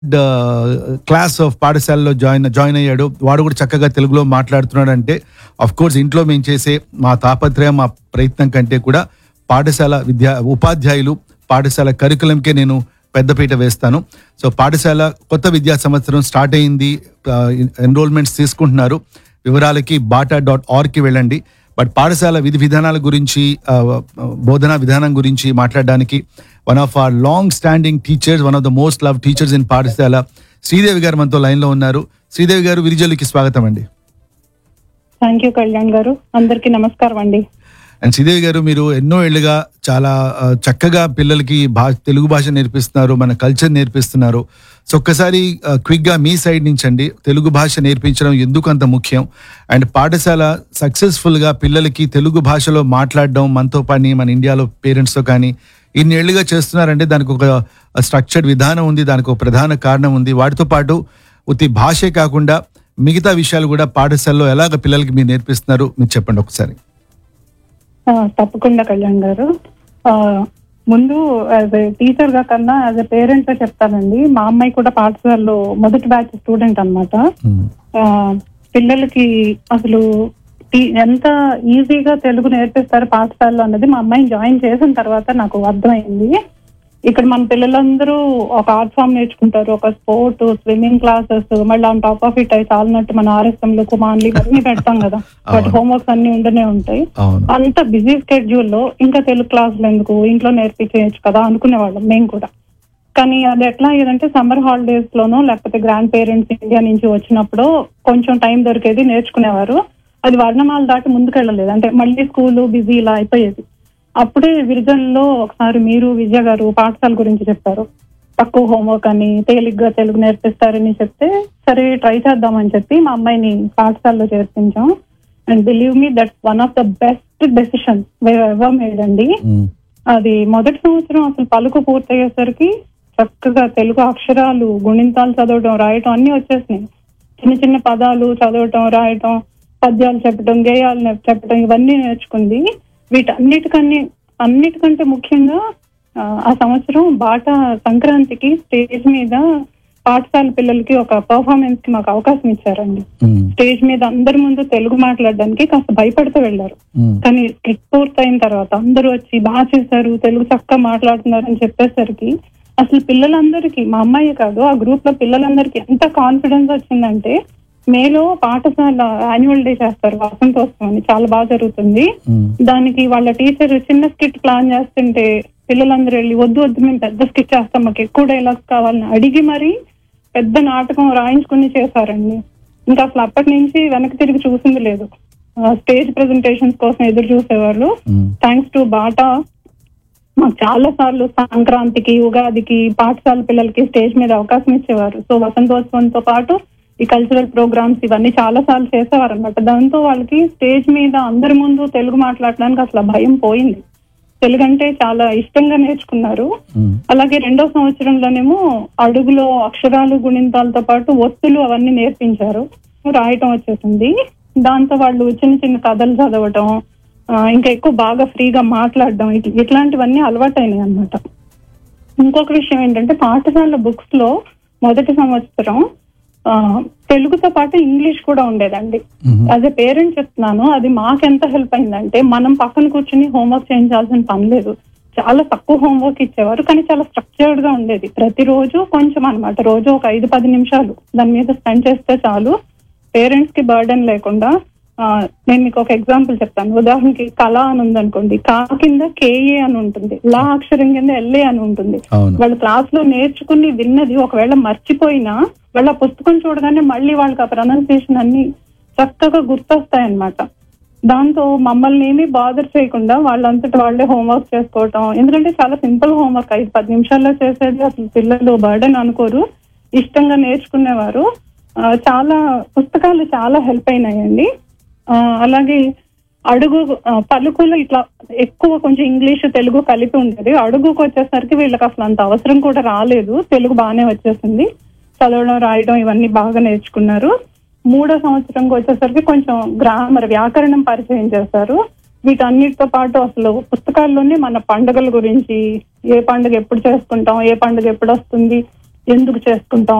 Class of పాఠశాలలో join join అయ్యాడు వాడు కూడా చక్కగా తెలుగులో మాట్లాడుతున్నాడు అంటే అఫ్ కోర్స్ ఇంట్లో మేము చేసే మా తాపత్రయం మా ప్రయత్నం కంటే కూడా పాఠశాల విద్యా ఉపాధ్యాయులు పాఠశాల కరికులంకే నేను పెద్దపీట వేస్తాను సో పాఠశాల కొత్త విద్యా సంవత్సరం స్టార్ట్ అయింది ఎన్రోల్మెంట్స్ తీసుకుంటున్నారు వివరాలకి బాటా డాట్ ఆర్గ్కి వెళ్ళండి బట్ పాఠశాల విధి విధానాల గురించి ఆ, బోధనా విధానం గురించి మాట్లాడడానికి one of our long standing teachers one of the most love teachers in పాఠశాల శ్రీదేవి గారు మనతో లైన్ లో ఉన్నారు శ్రీదేవి గారు విరిజలికి స్వాగతం అండి థ్యాంక్ యూ కళ్యాణ్ గారు అందరికీ నమస్కారం అండి అండ్ శ్రీదేవి గారు మీరు ఎన్నో ఏళ్ళుగా చాలా ఆ, చక్కగా పిల్లలకి భా తెలుగు భాష నేర్పిస్తున్నారు మన కల్చర్ నేర్పిస్తున్నారు సో ఒక్కసారి క్విక్ గా మీ సైడ్ నుంచి అండి తెలుగు భాష నేర్పించడం ఎందుకు అంత ముఖ్యం అండ్ పాఠశాల సక్సెస్ఫుల్ గా పిల్లలకి తెలుగు భాషలో మాట్లాడడం మనతో పని మన ఇండియాలో పేరెంట్స్ తో కానీ ఇన్ని ఏళ్ళుగా చేస్తున్నారంటే దానికి ఒక స్ట్రక్చర్డ్ విధానం ఉంది దానికి ఒక ప్రధాన కారణం ఉంది వాటితో పాటు ఉత్తి భాషే కాకుండా మిగతా విషయాలు కూడా పాఠశాలలో ఎలాగ పిల్లలకి మీరు నేర్పిస్తున్నారు మీరు చెప్పండి ఒకసారి ఆ, తప్పకుండా కళ్యాణ్ గారు ఆ, ముందు యాజ్ ఎ టీచర్ గా కన్నా యాజ్ ఎ పేరెంట్ గా చెప్తానండి మా అమ్మాయి కూడా పాఠశాలలో మొదటి బ్యాచ్ స్టూడెంట్ అన్నమాట మ్మ్. ఆ, పిల్లలకి అసలు టీ- ఎంత ఈజీగా తెలుగు నేర్పిస్తారు పాఠశాలలో అన్నది మా అమ్మాయిని జాయిన్ చేసిన తర్వాత నాకు అర్థమైంది ఇక్కడ మన పిల్లలందరూ ఒక ఆర్ట్ ఫామ్ నేర్చుకుంటారు ఒక స్పోర్ట్ స్విమ్మింగ్ క్లాసెస్ మళ్ళీ ఆన్ టాప్ ఆఫ్ ఇట్ అయి చాలినట్టు మన ఆర్ఎస్ఎం లో కుమాన్లు ఇవన్నీ పెడతాం కదా వాటి హోంవర్క్స్ అన్ని ఉండనే ఉంటాయి అవును అంత బిజీ స్కెడ్యూల్ లో ఇంకా తెలుగు క్లాసులు ఎందుకు ఇంట్లో నేర్పించేయచ్చు కదా అనుకునేవాళ్ళం మేము కూడా కానీ అది ఎట్లా అయ్యేదంటే సమ్మర్ హాలిడేస్ లోనో లేకపోతే గ్రాండ్ పేరెంట్స్ ఇండియా నుంచి వచ్చినప్పుడు కొంచెం టైం దొరికేది నేర్చుకునేవారు అది వర్ణమాల దాటి ముందుకెళ్ళలేదు అంటే మళ్ళీ స్కూల్ బిజీ ఇలా అయిపోయేది అప్పుడే విరిజన్లో ఒకసారి మీరు విజయ గారు పాఠశాల గురించి చెప్పారు తక్కువ హోంవర్క్ అని తేలిగ్గా తెలుగు నేర్పిస్తారని చెప్తే సరే ట్రై చేద్దామని చెప్పి మా అమ్మాయిని పాఠశాలలో చేర్పించాం and believe me that one of the best decision ever made అండి మ్మ్. అది మొదటి సంవత్సరం అసలు పలుకు పూర్తయ్యేసరికి చక్కగా తెలుగు అక్షరాలు గుణింతాలు చదవటం రాయటం అన్ని వచ్చేసినాయి చిన్న చిన్న పదాలు చదవటం రాయటం పద్యాలు చెప్పటం గేయాలు నేర్- చెప్పటం ఇవన్నీ నేర్చుకుంది వీటన్నిటికన్నీ అన్నిటికంటే ముఖ్యంగా ఆ, ఆ సంవత్సరం బాటా సంక్రాంతికి స్టేజ్ మీద పాఠశాల పిల్లలకి ఒక పర్ఫార్మెన్స్ కి మాకు అవకాశం ఇచ్చారండి మ్మ్. స్టేజ్ మీద అందరి ముందు తెలుగు మాట్లాడడానికి కాస్త భయపడుతూ వెళ్ళారు మ్మ్. కానీ స్కిట్ పూర్తయిన తర్వాత అందరూ వచ్చి బాగా చేశారు తెలుగు చక్కగా మాట్లాడుతున్నారు అని చెప్పేసరికి అసలు పిల్లలందరికీ మా అమ్మాయి కాదు ఆ గ్రూప్ లో పిల్లలందరికీ ఎంత కాన్ఫిడెన్స్ వచ్చిందంటే మేలో పాఠశాల యాన్యువల్ డే చేస్తారు వసంతోత్సవం అని చాలా బాగా జరుగుతుంది మ్మ్. దానికి వాళ్ళ టీచర్ చిన్న స్కిట్ ప్లాన్ చేస్తుంటే పిల్లలందరూ వెళ్ళి వద్దు వద్దు మేము పెద్ద స్కిట్ చేస్తాం మాకు ఎక్కువ డైలాగ్స్ కావాలని అడిగి మరి పెద్ద నాటకం రాయించుకుని చేశారండి ఇంకా అసలు అప్పటి నుంచి వెనక్కి తిరిగి చూసింది లేదు స్టేజ్ ప్రెజెంటేషన్స్ కోసం ఎదురు చూసేవాళ్ళు మ్మ్. థ్యాంక్స్ టు బాటా మాకు చాలా సార్లు సంక్రాంతికి ఉగాదికి పాఠశాల పిల్లలకి స్టేజ్ మీద అవకాశం ఇచ్చేవారు సో వసంతోత్సవంతో పాటు ఈ కల్చరల్ ప్రోగ్రామ్స్ ఇవన్నీ చాలా సార్లు చేసేవారు అనమాట దాంతో వాళ్ళకి స్టేజ్ మీద అందరి ముందు తెలుగు మాట్లాడడానికి అసలు ఆ భయం పోయింది తెలుగు అంటే చాలా ఇష్టంగా నేర్చుకున్నారు మ్మ్. అలాగే రెండో సంవత్సరంలోనేమో అడుగులో అక్షరాలు గుణింతాలతో పాటు ఒత్తులు అవన్నీ నేర్పించారు రాయటం వచ్చేసింది దాంతో వాళ్ళు చిన్న చిన్న కథలు చదవటం ఆ, ఇంకా ఎక్కువ బాగా ఫ్రీగా మాట్లాడడం ఇట్- ఇట్లాంటివన్నీ అలవాటైనాయి అన్నమాట ఇంకొక విషయం ఏంటంటే పాఠశాల బుక్స్ లో మొదటి సంవత్సరం ఆ, తెలుగుతో పాటు ఇంగ్లీష్ కూడా ఉండేదండి మ్మ్. యాజ్ ఎ పేరెంట్ చెప్తున్నాను అది మాకెంత హెల్ప్ అయిందంటే మనం పక్కన కూర్చుని హోంవర్క్ చేయించాల్సిన పని లేదు చాలా తక్కువ హోంవర్క్ ఇచ్చేవారు కానీ చాలా స్ట్రక్చర్డ్ గా ఉండేది ప్రతిరోజు కొంచెం అన్నమాట రోజు ఒక ఐదు పది నిమిషాలు దాని మీద స్పెండ్ చేస్తే చాలు పేరెంట్స్ కి బర్డెన్ లేకుండా ఆ, నేను మీకు ఒక ఎగ్జాంపుల్ చెప్తాను ఉదాహరణకి కళ అని ఉందనుకోండి కా కింద కేఏ అని ఉంటుంది లా అక్షరం కింద ఎల్ఏ అని ఉంటుంది అవును వాళ్ళు క్లాస్ లో నేర్చుకుని విన్నది ఒకవేళ మర్చిపోయినా వాళ్ళ ఆ పుస్తకం చూడగానే మళ్ళీ వాళ్ళకి ఆ ప్రొనౌన్సియేషన్ అన్ని చక్కగా గుర్తొస్తాయన్నమాట దాంతో మమ్మల్ని ఏమీ బాదర్ చేయకుండా వాళ్ళంతటి వాళ్ళే హోంవర్క్ చేసుకోవటం ఎందుకంటే చాలా సింపుల్ హోంవర్క్ ఐదు పది నిమిషాల్లో చేసేది అసలు పిల్లలు బర్డెన్ అనుకోరు ఇష్టంగా నేర్చుకునేవారు ఆ, చాలా పుస్తకాలు చాలా హెల్ప్ అయినాయండి ఆ, అలాగే అడుగు ఆ, పలుకులు ఇట్లా ఎక్కువ కొంచెం ఇంగ్లీష్ తెలుగు కలిపి ఉండేది అడుగుకు వచ్చేసరికి వీళ్ళకి అసలు అంత అవసరం కూడా రాలేదు తెలుగు బాగానే వచ్చేసింది చదవడం రాయడం ఇవన్నీ బాగా నేర్చుకున్నారు మూడో సంవత్సరంకి వచ్చేసరికి కొంచెం గ్రామర్ వ్యాకరణం పరిచయం చేశారు వీటన్నిటితో పాటు అసలు పుస్తకాల్లోనే మన పండుగల గురించి ఏ పండుగ ఎప్పుడు చేసుకుంటాం ఏ పండుగ ఎప్పుడు వస్తుంది ఎందుకు చేసుకుంటాం